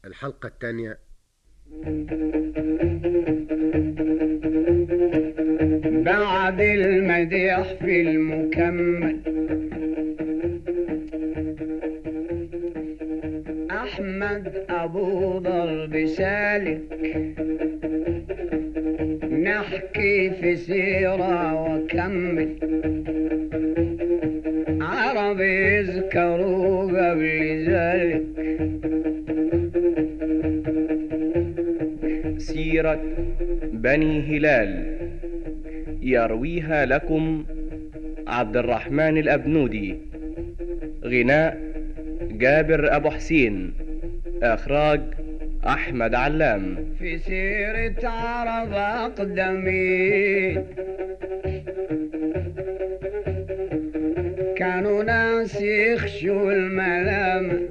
الحلقة الثانية بعد المديح في المكمل أحمد أبو ضرب سالك نحكي في سيرة وكمل عرب يذكروا قبل ذلك سيرة بني هلال يرويها لكم عبد الرحمن الأبنودي غناء جابر أبو حسين إخراج أحمد علام في سيرة عرب أقدمين كانوا ناس يخشوا الملامة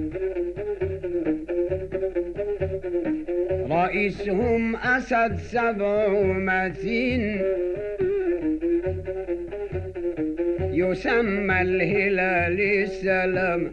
رئيسهم أسد سبع ومتين يسمى الهلال السلام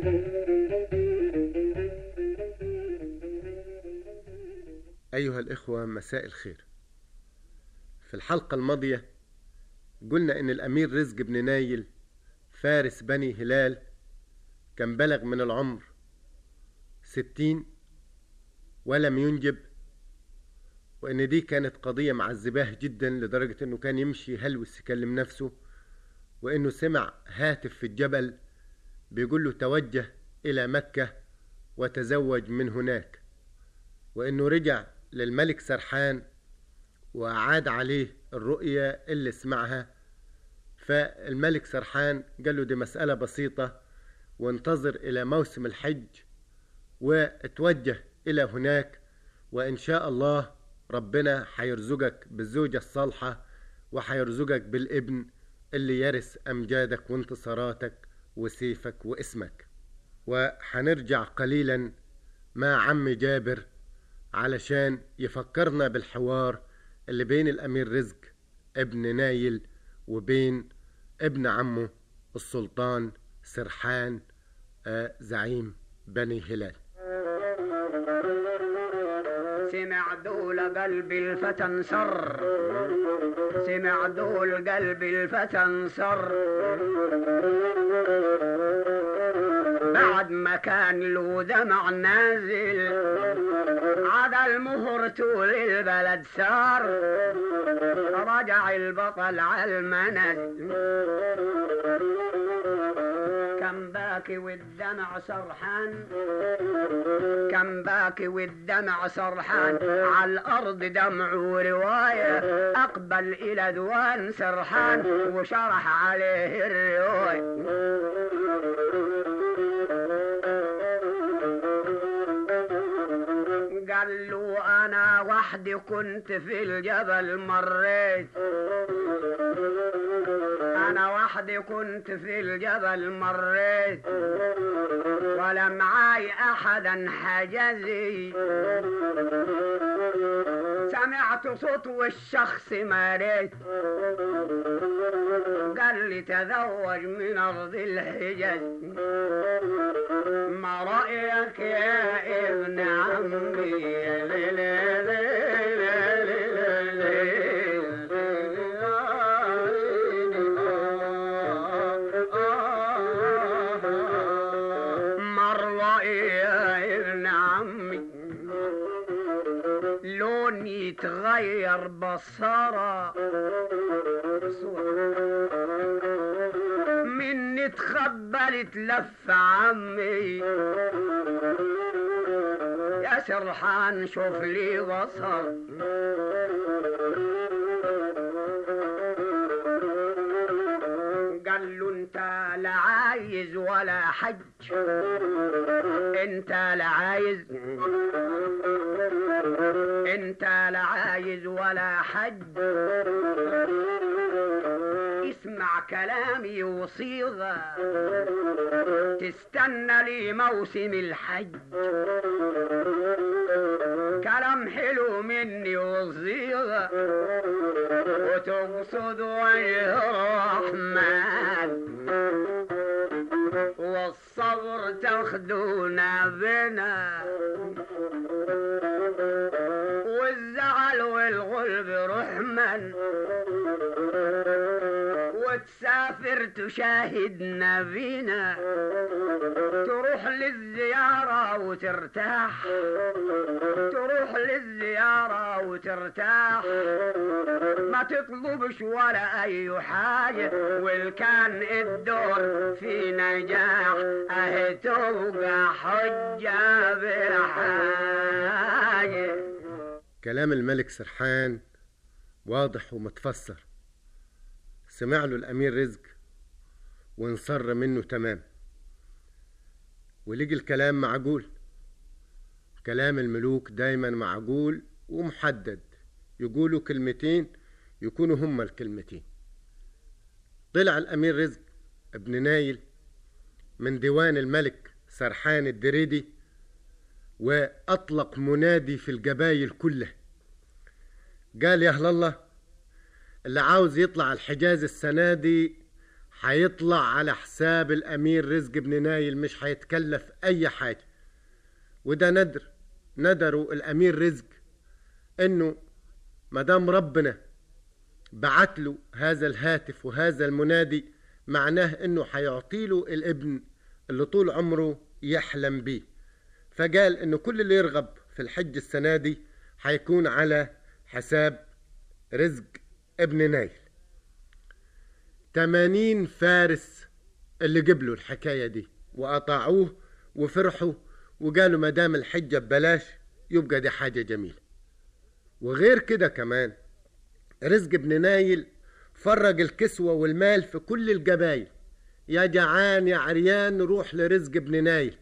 أيها الإخوة مساء الخير في الحلقة الماضية قلنا إن الأمير رزق بن نايل فارس بني هلال كان بلغ من العمر ستين ولم ينجب وإن دي كانت قضية معذباه جدا لدرجة إنه كان يمشي هلوس يكلم نفسه وإنه سمع هاتف في الجبل بيقول له توجه إلى مكة وتزوج من هناك وإنه رجع للملك سرحان وأعاد عليه الرؤية اللي سمعها فالملك سرحان قال له دي مسألة بسيطة وانتظر إلى موسم الحج واتوجه إلى هناك وإن شاء الله ربنا حيرزقك بالزوجة الصالحة وحيرزقك بالابن اللي يرث أمجادك وانتصاراتك وسيفك واسمك وحنرجع قليلا مع عم جابر علشان يفكرنا بالحوار اللي بين الأمير رزق ابن نايل وبين ابن عمه السلطان سرحان آه، زعيم بني هلال سمع دول قلب الفتى انصر سمع دول قلب الفتى انصر بعد ما كان له دمع نازل عاد المهر طول البلد سار رجع البطل على المنازل كم باكي والدمع سرحان كم باكي والدمع سرحان على الأرض دمع ورواية أقبل إلى دوان سرحان وشرح عليه الرواية قال له أنا وحدي كنت في الجبل مريت أنا وحدي كنت في الجبل مريت ولا معاي أحدا حجزي سمعت صوت والشخص مريت قال لي تزوج من أرض الحجاز ما رأيك يا ابن عمي لي لي لي لي مرة يا ابن عمي لون يتغير بصرة مني تخبلت لف عمي يا سرحان شوف لي بصر قال له انت لا عايز ولا حج انت لا عايز انت لا عايز ولا حج اسمع كلامي وصيغة تستنى لي موسم الحج كلام حلو مني وصيغة وتقصد وجه الرحمن والصبر تاخدونا بنا والزعل والغلب رحمن وتسافر تشاهدنا بينا تروح للزيارة وترتاح تروح للزيارة وترتاح ما تطلبش ولا أي حاجة والكان الدور في نجاح أهي تبقى حجة بحاجة كلام الملك سرحان واضح ومتفسر سمع له الأمير رزق وانصر منه تمام ولقي الكلام معقول كلام الملوك دايما معقول ومحدد يقولوا كلمتين يكونوا هما الكلمتين طلع الأمير رزق ابن نايل من ديوان الملك سرحان الدريدي وأطلق منادي في القبايل كلها قال يا أهل الله اللي عاوز يطلع الحجاز السنة دي هيطلع على حساب الأمير رزق بن نايل مش هيتكلف أي حاجة وده ندر ندروا الأمير رزق إنه مدام ربنا بعت له هذا الهاتف وهذا المنادي معناه إنه هيعطي له الابن اللي طول عمره يحلم بيه فقال إنه كل اللي يرغب في الحج السنة دي هيكون على حساب رزق ابن نايل تمانين فارس اللي قبلوا الحكاية دي وأطاعوه وفرحوا وقالوا ما دام الحجة ببلاش يبقى دي حاجة جميلة وغير كده كمان رزق ابن نايل فرج الكسوة والمال في كل القبايل يا جعان يا عريان نروح لرزق ابن نايل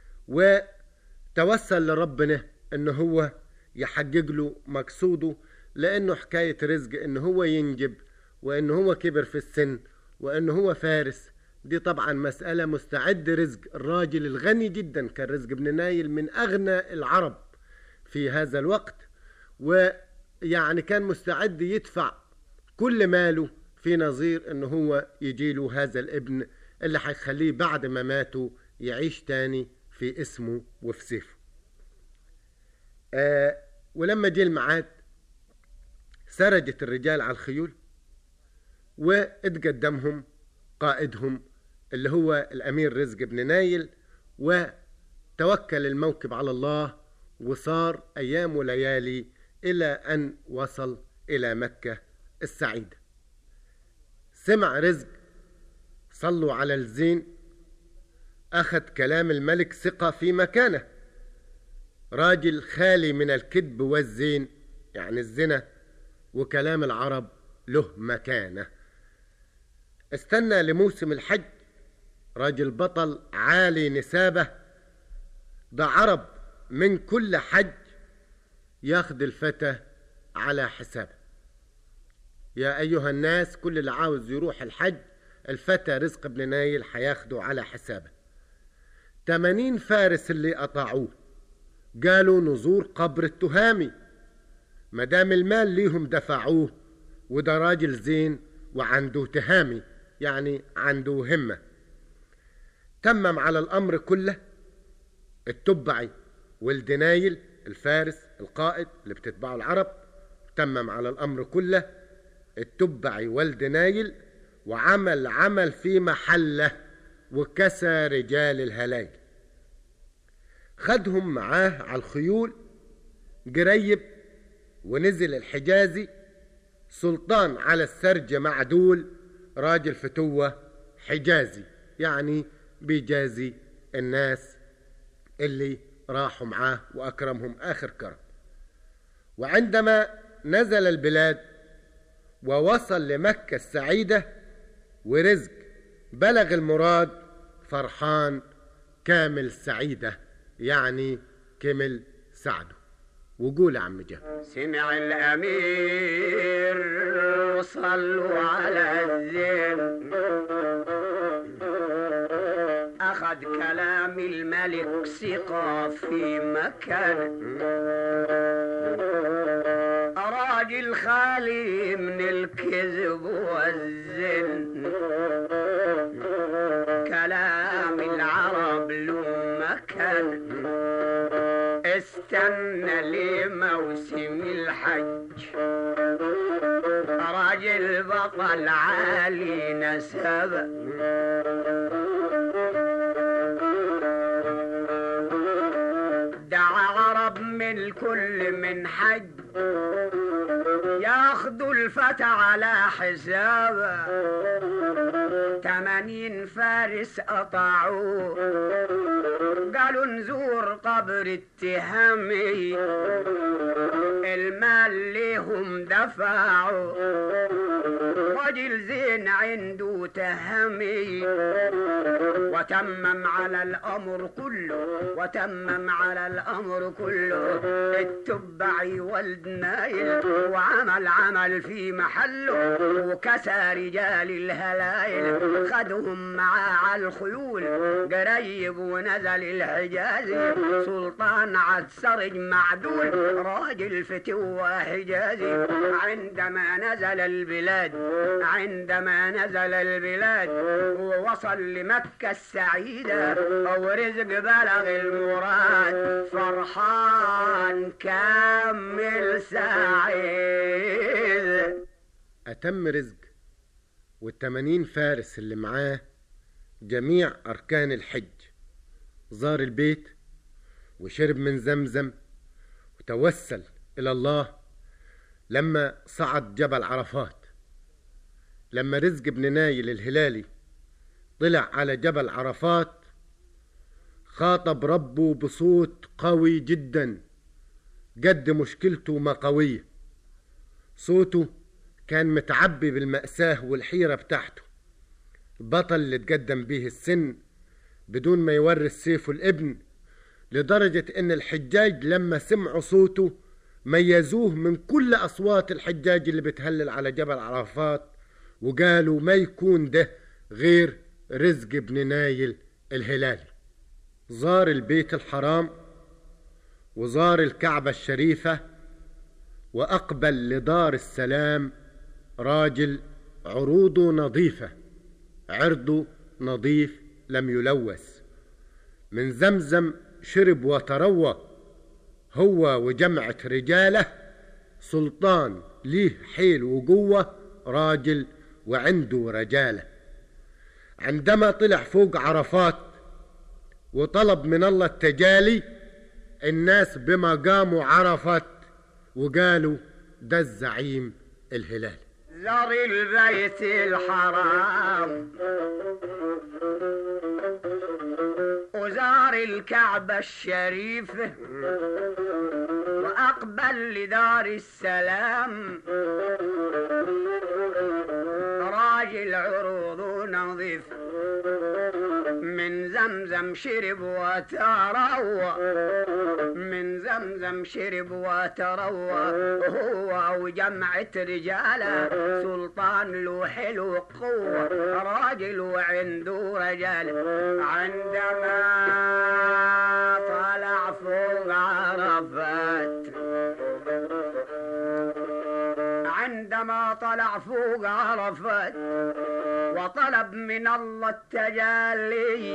وتوسل لربنا ان هو يحقق له مقصوده لانه حكاية رزق ان هو ينجب وان هو كبر في السن وان هو فارس دي طبعا مسألة مستعد رزق الراجل الغني جدا كان رزق ابن نايل من اغنى العرب في هذا الوقت ويعني كان مستعد يدفع كل ماله في نظير ان هو يجيله هذا الابن اللي هيخليه بعد ما ماتوا يعيش تاني في اسمه وفي سيفه آه ولما جه الميعاد سرجت الرجال على الخيول واتقدمهم قائدهم اللي هو الامير رزق بن نايل وتوكل الموكب على الله وصار ايام وليالي الى ان وصل الى مكه السعيده سمع رزق صلوا على الزين اخذ كلام الملك ثقه في مكانه راجل خالي من الكذب والزين يعني الزنا وكلام العرب له مكانه استنى لموسم الحج راجل بطل عالي نسابه ده عرب من كل حج ياخد الفتى على حسابه يا أيها الناس كل اللي عاوز يروح الحج الفتى رزق بن نايل هياخده على حسابه تمانين فارس اللي أطاعوه قالوا نزور قبر التهامي مدام المال ليهم دفعوه وده راجل زين وعنده تهامي يعني عنده همة تمم على الأمر كله التبعي والدنايل الفارس القائد اللي بتتبعه العرب تمم على الأمر كله التبعي والدنايل وعمل عمل في محله وكسى رجال الهلاج خدهم معاه على الخيول قريب ونزل الحجازي سلطان على السرج معدول راجل فتوة حجازي يعني بيجازي الناس اللي راحوا معاه وأكرمهم آخر كرم وعندما نزل البلاد ووصل لمكة السعيدة ورزق بلغ المراد فرحان كامل سعيدة يعني كمل سعده وقول يا عم جه سمع الأمير صلوا على الزين أخذ كلام الملك ثقة في مكان راجل خالي من الكذب والزن كلام العالم استنى لموسم الحج راجل بطل عالي نسب دعا عرب من الكل من حج ياخدوا الفتى على حسابه تمانين فارس قطعوه قالوا نزور قبر اتهامي المال ليهم دفعوا رجل زين عنده تهمي وتمم على الامر كله وتمم على الامر كله التبع ولد نايل وعمل عمل في محله وكسى رجال الهلايل خدهم معاه على الخيول قريب ونزل الحجازي سلطان عد سرج معدول راجل فتوى حجازي عندما نزل البلاد عندما نزل البلاد ووصل لمكة السعيدة ورزق بلغ المراد فرحان كامل سعيد أتم رزق والتمانين فارس اللي معاه جميع أركان الحج زار البيت وشرب من زمزم وتوسل إلى الله لما صعد جبل عرفات لما رزق بن نايل الهلالي طلع على جبل عرفات خاطب ربه بصوت قوي جدا قد مشكلته ما قوية صوته كان متعبي بالمأساة والحيرة بتاعته البطل اللي تقدم به السن بدون ما يورث سيفه الابن لدرجة ان الحجاج لما سمعوا صوته ميزوه من كل اصوات الحجاج اللي بتهلل على جبل عرفات وقالوا ما يكون ده غير رزق بن نايل الهلالي زار البيت الحرام وزار الكعبة الشريفة وأقبل لدار السلام راجل عروضه نظيفة عرضه نظيف لم يلوث من زمزم شرب وتروى هو وجمعة رجاله سلطان ليه حيل وقوة راجل وعنده رجالة عندما طلع فوق عرفات وطلب من الله التجالي الناس بما قاموا عرفت وقالوا ده الزعيم الهلالي زار البيت الحرام وزار الكعبة الشريفة وأقبل لدار السلام راجل عروض نظيف من زمزم شرب وتروى من زمزم شرب وتروى هو وجمعة رجاله سلطان له حلو قوة راجل وعنده رجال عندما طلع فوق عرفات عندما طلع فوق عرفات وطلب من الله التجلي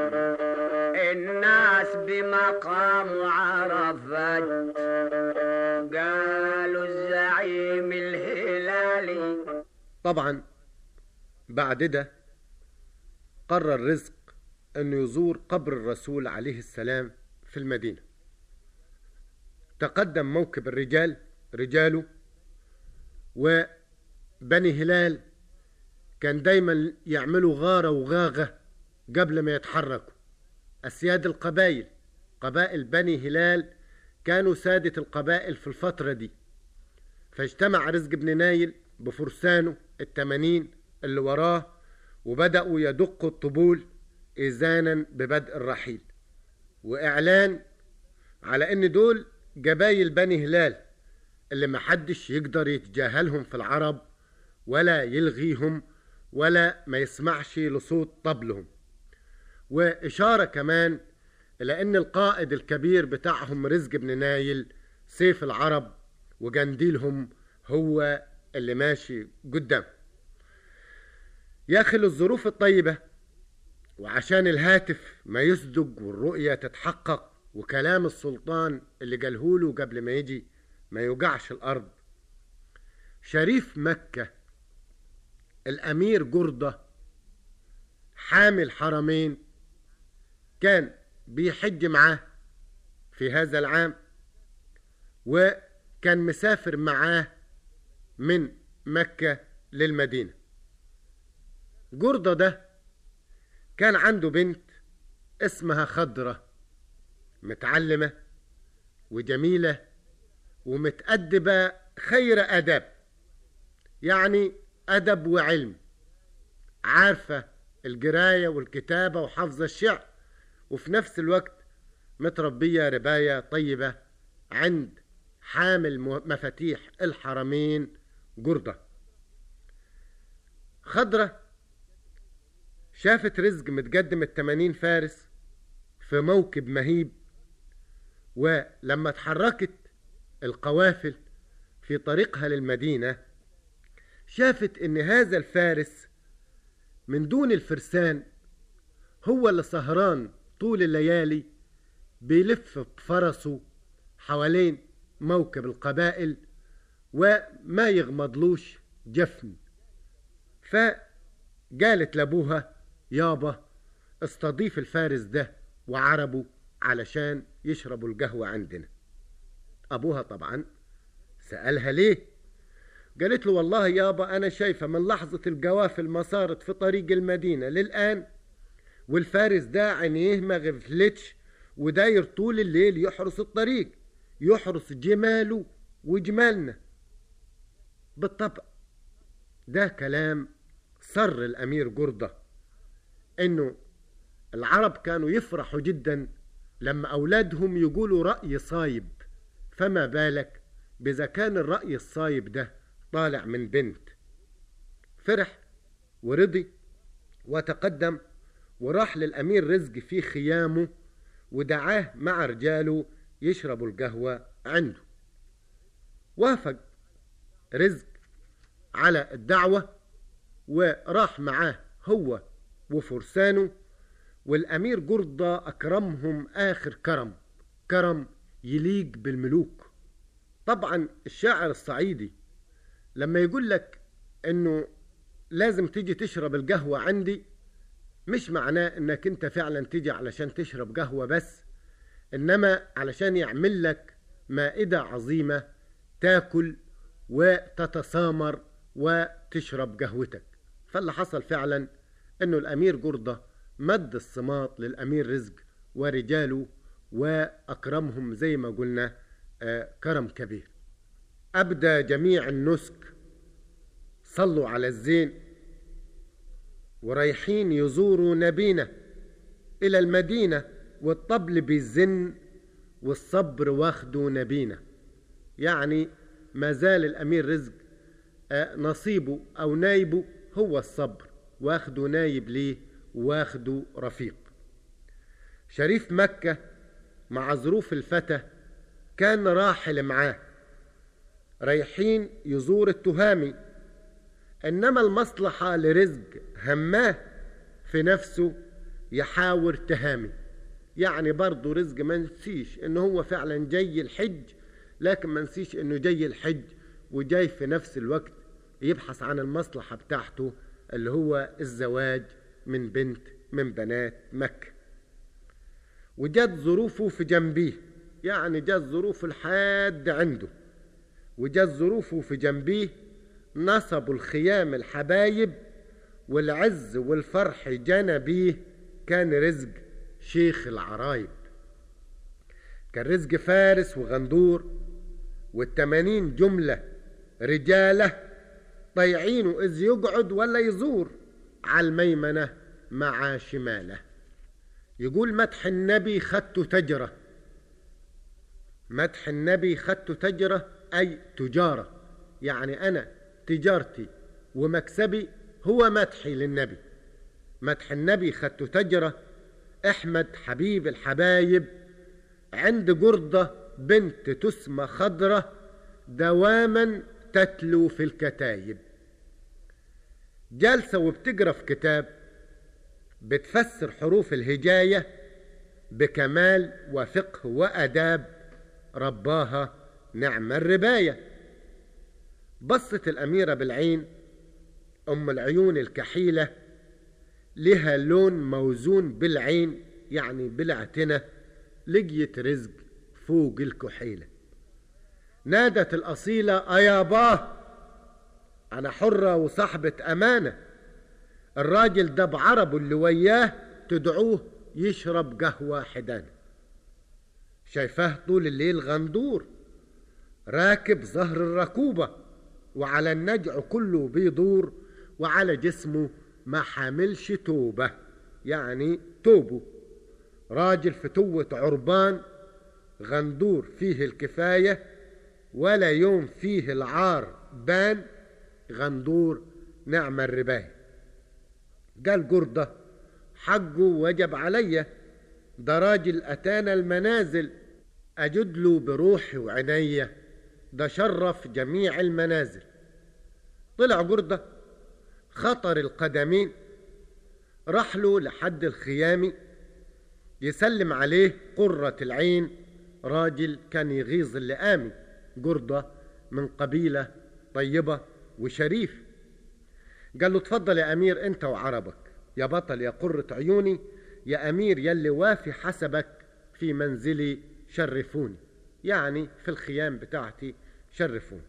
الناس بمقام عرفات قالوا الزعيم الهلالي طبعا بعد ده قرر رزق انه يزور قبر الرسول عليه السلام في المدينة تقدم موكب الرجال رجاله وبني هلال كان دايما يعملوا غارة وغاغة قبل ما يتحركوا أسياد القبائل قبائل بني هلال كانوا سادة القبائل في الفترة دي فاجتمع رزق بن نايل بفرسانه التمانين اللي وراه وبدأوا يدقوا الطبول إذانا ببدء الرحيل وإعلان على إن دول جبايل بني هلال اللي محدش يقدر يتجاهلهم في العرب ولا يلغيهم ولا ما يسمعش لصوت طبلهم وإشارة كمان إلى أن القائد الكبير بتاعهم رزق بن نايل سيف العرب وجنديلهم هو اللي ماشي قدام يا أخي الظروف الطيبة وعشان الهاتف ما يصدق والرؤية تتحقق وكلام السلطان اللي قالهوله قبل ما يجي ما يوجعش الأرض شريف مكة الأمير جردة حامي الحرمين كان بيحج معاه في هذا العام وكان مسافر معاه من مكة للمدينة جردة ده كان عنده بنت اسمها خضرة متعلمة وجميلة ومتأدبة خير أدب يعني أدب وعلم عارفة القراية والكتابة وحفظ الشعر وفي نفس الوقت متربية رباية طيبة عند حامل مفاتيح الحرمين جردة خضرة شافت رزق متقدم التمانين فارس في موكب مهيب ولما اتحركت القوافل في طريقها للمدينة شافت ان هذا الفارس من دون الفرسان هو اللي سهران طول الليالي بيلف بفرسه حوالين موكب القبائل وما يغمضلوش جفن فقالت لابوها يابا استضيف الفارس ده وعربه علشان يشربوا القهوة عندنا أبوها طبعا سألها ليه قالت له والله يابا أنا شايفة من لحظة القوافل ما صارت في طريق المدينة للآن والفارس ده عينيه ما غفلتش وداير طول الليل يحرس الطريق يحرس جماله وجمالنا بالطبع ده كلام سر الأمير جردة إنه العرب كانوا يفرحوا جدا لما أولادهم يقولوا رأي صايب فما بالك بإذا كان الرأي الصايب ده طالع من بنت فرح ورضي وتقدم وراح للأمير رزق في خيامه ودعاه مع رجاله يشربوا القهوة عنده وافق رزق على الدعوة وراح معاه هو وفرسانه والأمير جردة أكرمهم آخر كرم كرم يليق بالملوك طبعا الشاعر الصعيدي لما يقول لك انه لازم تيجي تشرب القهوة عندي مش معناه انك انت فعلا تيجي علشان تشرب قهوة بس انما علشان يعمل لك مائدة عظيمة تاكل وتتسامر وتشرب قهوتك فاللي حصل فعلا انه الامير جردة مد الصماط للامير رزق ورجاله واكرمهم زي ما قلنا آه كرم كبير ابدى جميع النسك صلوا على الزين ورايحين يزوروا نبينا الى المدينه والطبل بيزن والصبر واخده نبينا يعني ما زال الامير رزق آه نصيبه او نايبه هو الصبر واخده نايب ليه واخده رفيق شريف مكة مع ظروف الفتى كان راحل معاه رايحين يزور التهامي انما المصلحة لرزق هماه في نفسه يحاور تهامي يعني برضه رزق ما نسيش ان هو فعلا جاي الحج لكن ما نسيش انه جاي الحج وجاي في نفس الوقت يبحث عن المصلحة بتاعته اللي هو الزواج من بنت من بنات مكة وجت ظروفه في جنبيه يعني جت ظروف الحاد عنده وجت ظروفه في جنبيه نصبوا الخيام الحبايب والعز والفرح جنى بيه كان رزق شيخ العرايب كان رزق فارس وغندور والتمانين جملة رجاله طيعينه إذ يقعد ولا يزور على الميمنة مع شماله يقول مدح النبي خدت تجرة مدح النبي خدت تجرة أي تجارة يعني أنا تجارتي ومكسبي هو مدحي للنبي مدح النبي خدت تجرة احمد حبيب الحبايب عند جردة بنت تسمى خضرة دواما تتلو في الكتايب جالسة وبتقرا في كتاب بتفسر حروف الهجاية بكمال وفقه وأداب رباها نعم الرباية بصت الأميرة بالعين أم العيون الكحيلة لها لون موزون بالعين يعني بالاعتنة لقيت رزق فوق الكحيلة نادت الأصيلة أياباه أنا حرة وصاحبة أمانة الراجل ده بعربه اللي وياه تدعوه يشرب قهوة حدانة شايفاه طول الليل غندور راكب ظهر الركوبة وعلى النجع كله بيدور وعلى جسمه ما حاملش توبة يعني توبه راجل فتوة عربان غندور فيه الكفاية ولا يوم فيه العار بان غندور نعم الرباية قال قردة حقه وجب عليا ده راجل أتانا المنازل أجد له بروحي وعنيا ده شرف جميع المنازل طلع قردة خطر القدمين راح له لحد الخيام يسلم عليه قرة العين راجل كان يغيظ اللئامي قردة من قبيلة طيبة وشريف قال له تفضل يا أمير أنت وعربك يا بطل يا قرة عيوني يا أمير يلي وافي حسبك في منزلي شرفوني يعني في الخيام بتاعتي شرفوني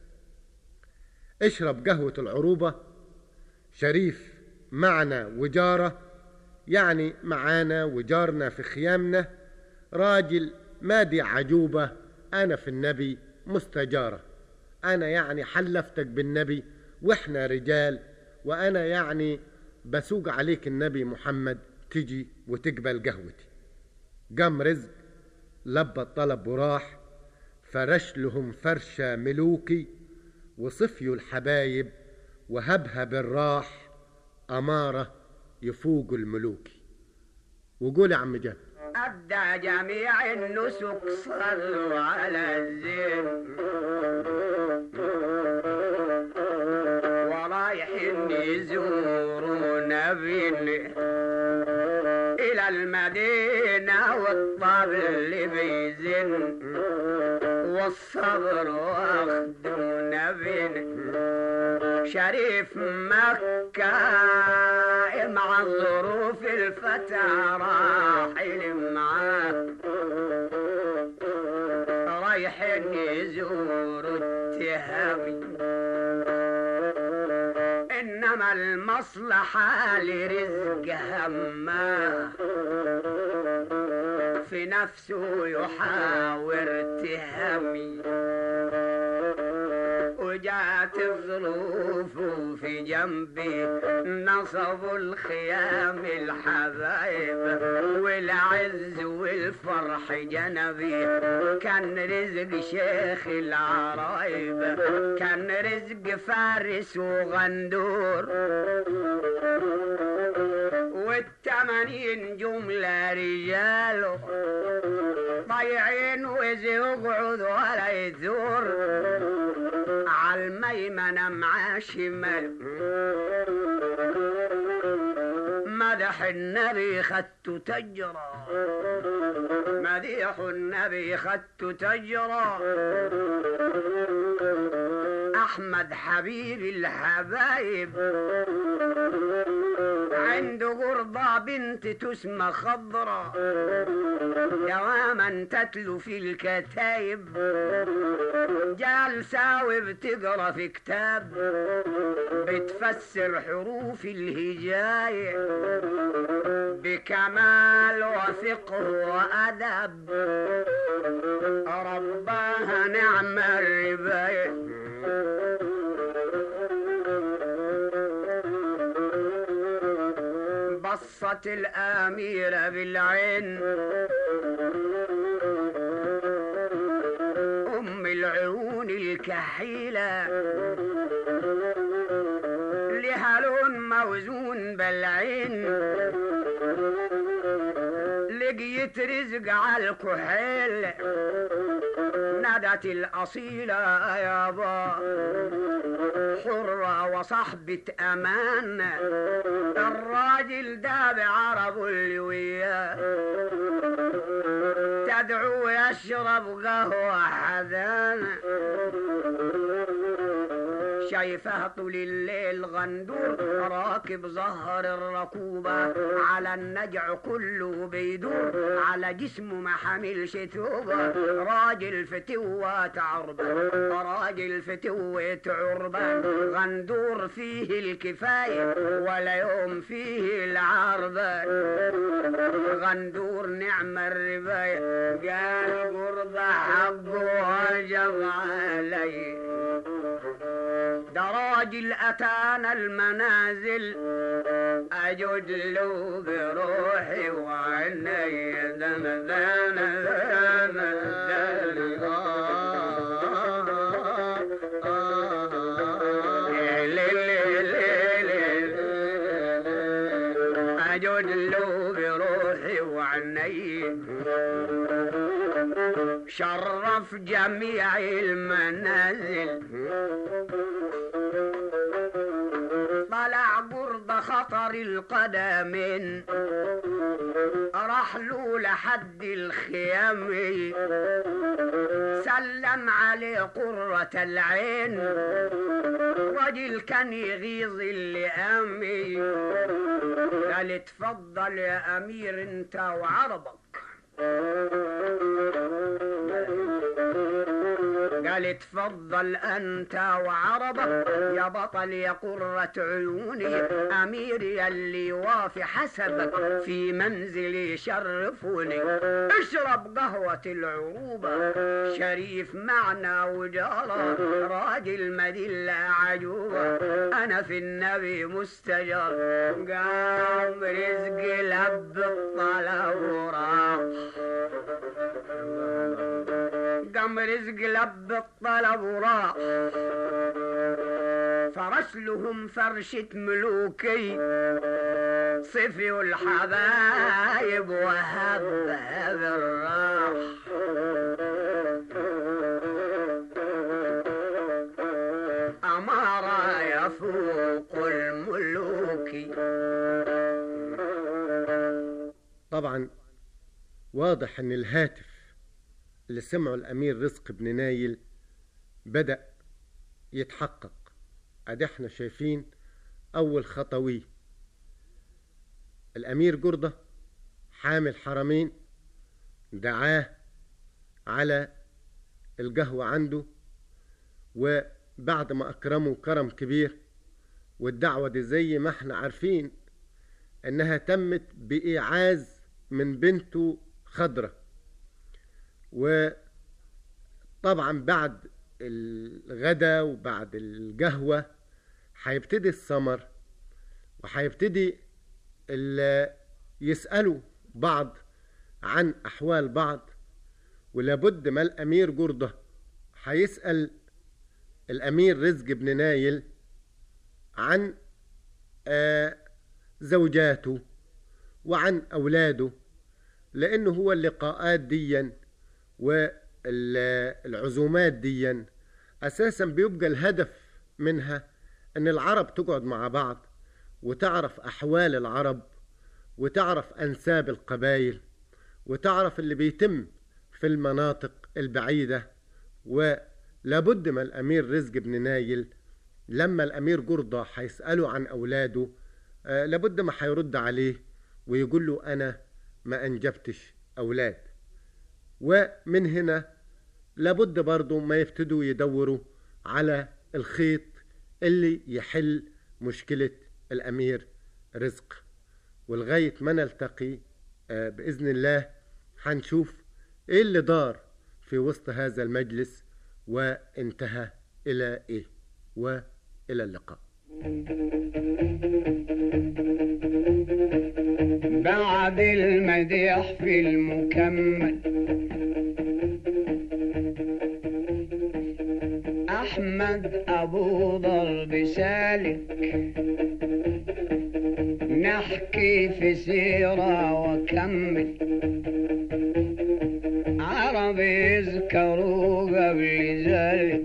اشرب قهوة العروبة شريف معنا وجارة يعني معانا وجارنا في خيامنا راجل مادي عجوبة أنا في النبي مستجارة أنا يعني حلفتك بالنبي وإحنا رجال وأنا يعني بسوق عليك النبي محمد تجي وتقبل قهوتي قام رزق لبى الطلب وراح فرش لهم فرشة ملوكي وصفيوا الحبايب وهبها بالراح أمارة يفوق الملوكي وقول يا عم جاب أبدى جميع النسك صلوا على الزين ورايحين يزوروا نبينا إلى المدينة والطبل بيزن والصبر واخدوا نبينا شريف مكة مع ظروف الفتى راحل معاه رايحين يزوروا التهامي إنما المصلحة لرزق هماه في نفسه يحاور تهمي وجات الظروف في جنبي نصبوا الخيام الحبايب والعز والفرح جنبي كان رزق شيخ العرايب كان رزق فارس وغندور والتمانين جملة رجال ضيعين وإذ يقعد ولا يثور عالميمنة مع شمال مدح النبي خدت تجرى مديح النبي خدت تجرى أحمد حبيب الحبايب عنده غربة بنت تسمى خضرة دواما تتلو في الكتايب جالسة وبتقرا في كتاب بتفسر حروف الهجاية بكمال وفقه وأدب رباها نعم الرباية بصت الأميرة بالعين أم العيون الكحيلة لها لون موزون بالعين لقيت رزق على الكحيل كانت الأصيلة يابا حرة وصحبة أمان الراجل ده بعرب اللي وياه تدعو يشرب قهوة حذان شايفه طول الليل غندور راكب ظهر الركوبة على النجع كله بيدور على جسمه ما حاملش ثوبة راجل فتوة عربة راجل فتوة عربة غندور فيه الكفاية ولا يوم فيه العربة غندور نعم الرباية قال قربة حقه وجب علي ده راجل أتانا المنازل أجد له بروحي وعني دنا دنا دنا دنا أجد له بروحي وعني شرف جميع المنازل طلع قرب خطر القدمين راح له لحد الخيام سلم عليه قرة العين رجل كان يغيظ اللي أمي قال اتفضل يا أمير انت وعربك قال اتفضل انت وعربك يا بطل يا قرة عيوني امير يلي يوافي حسبك في منزلي شرفوني اشرب قهوة العروبة شريف معنا وجارة راجل مدلة عجوبة انا في النبي مستجر قام رزق لب الطلب وراح قام رزق لب الطلب وراح فرش لهم فرشة ملوكي صفي الحبايب وهبها بالراح أمارة يفوق الملوك طبعا واضح ان الهاتف اللي سمعه الامير رزق بن نايل بدأ يتحقق ادي احنا شايفين اول خطوي الامير جردة حامل حرمين دعاه على القهوة عنده وبعد ما اكرمه كرم كبير والدعوة دي زي ما احنا عارفين انها تمت بايعاز من بنته خضرة وطبعا بعد الغدا وبعد القهوة هيبتدي السمر وهيبتدي ال- يسألوا بعض عن أحوال بعض ولابد ما الأمير جردة هيسأل الأمير رزق بن نايل عن آه، زوجاته وعن أولاده لأنه هو اللقاءات ديا والعزومات ديا أساسا بيبقى الهدف منها أن العرب تقعد مع بعض وتعرف أحوال العرب وتعرف أنساب القبائل وتعرف اللي بيتم في المناطق البعيدة ولابد ما الأمير رزق بن نايل لما الأمير جردة هيسأله عن أولاده آه، لابد ما هيرد عليه ويقول له أنا ما أنجبتش أولاد ومن هنا لابد برضو ما يبتدوا يدوروا على الخيط اللي يحل مشكلة الأمير رزق ولغاية ما نلتقي آه، بإذن الله هنشوف إيه اللي دار في وسط هذا المجلس وانتهى إلى إيه وإلى اللقاء بعد المديح في المكمل أحمد أبو ضرب سالك نحكي في سيرة وكمل عرب بيذكروا قبل ذلك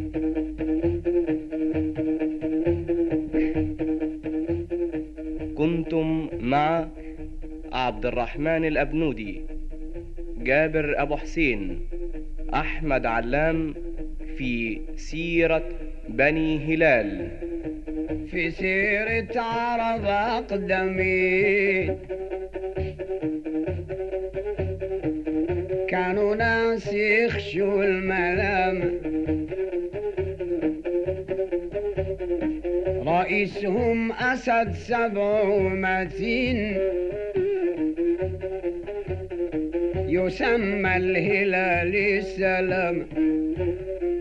كنتم مع عبد الرحمن الأبنودي جابر أبو حسين أحمد علام في سيرة بني هلال في سيرة عرب أقدمين كانوا ناس يخشوا الملام رئيسهم أسد سبع ومتين يسمى الهلال السلام